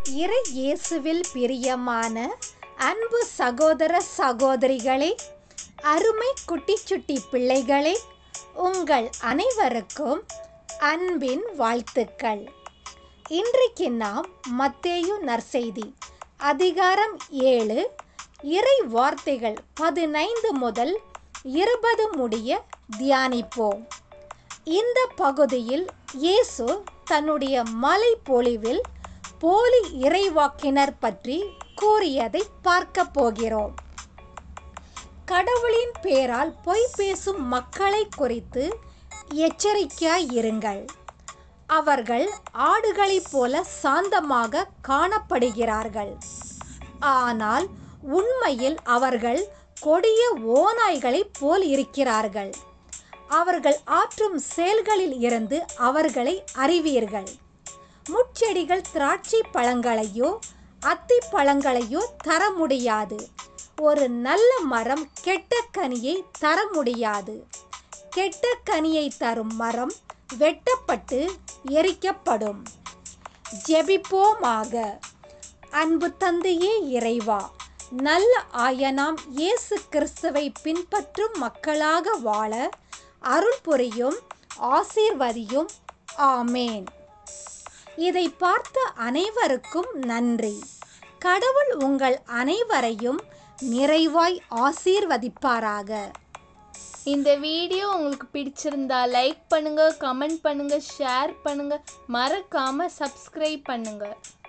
இறை இயேசுவில் பிரியமான அன்பு சகோதர சகோதரிகளே அருமை குட்டி சுட்டி பிள்ளைகளே உங்கள் அனைவருக்கும் அன்பின் வாழ்த்துக்கள் இன்றைக்கு நாம் மத்தேயு நற்செய்தி அதிகாரம் ஏழு இறை வார்த்தைகள் பதினைந்து முதல் இருபது முடிய தியானிப்போம் இந்த பகுதியில் இயேசு தன்னுடைய மலை பொழிவில் போலி இறைவாக்கினர் பற்றி கூறியதை பார்க்க போகிறோம் கடவுளின் பேரால் பொய் பேசும் மக்களை குறித்து எச்சரிக்கையாய் இருங்கள் அவர்கள் ஆடுகளைப் போல சாந்தமாக காணப்படுகிறார்கள் ஆனால் உண்மையில் அவர்கள் கொடிய ஓநாய்களைப் போல் இருக்கிறார்கள் அவர்கள் ஆற்றும் செயல்களில் இருந்து அவர்களை அறிவீர்கள் முட்செடிகள் திராட்சை பழங்களையோ அத்தி பழங்களையோ தர முடியாது ஒரு நல்ல மரம் கெட்ட கனியை தர முடியாது கெட்ட கனியை தரும் மரம் வெட்டப்பட்டு எரிக்கப்படும் ஜெபிப்போமாக அன்பு தந்தையே இறைவா நல்ல ஆயனாம் இயேசு கிறிஸ்துவை பின்பற்றும் மக்களாக வாழ அருள் புரியும் ஆசீர்வதியும் ஆமேன் இதை பார்த்த அனைவருக்கும் நன்றி கடவுள் உங்கள் அனைவரையும் நிறைவாய் ஆசீர்வதிப்பாராக இந்த வீடியோ உங்களுக்கு பிடிச்சிருந்தா லைக் பண்ணுங்க கமெண்ட் பண்ணுங்க ஷேர் பண்ணுங்க மறக்காம சப்ஸ்கிரைப் பண்ணுங்க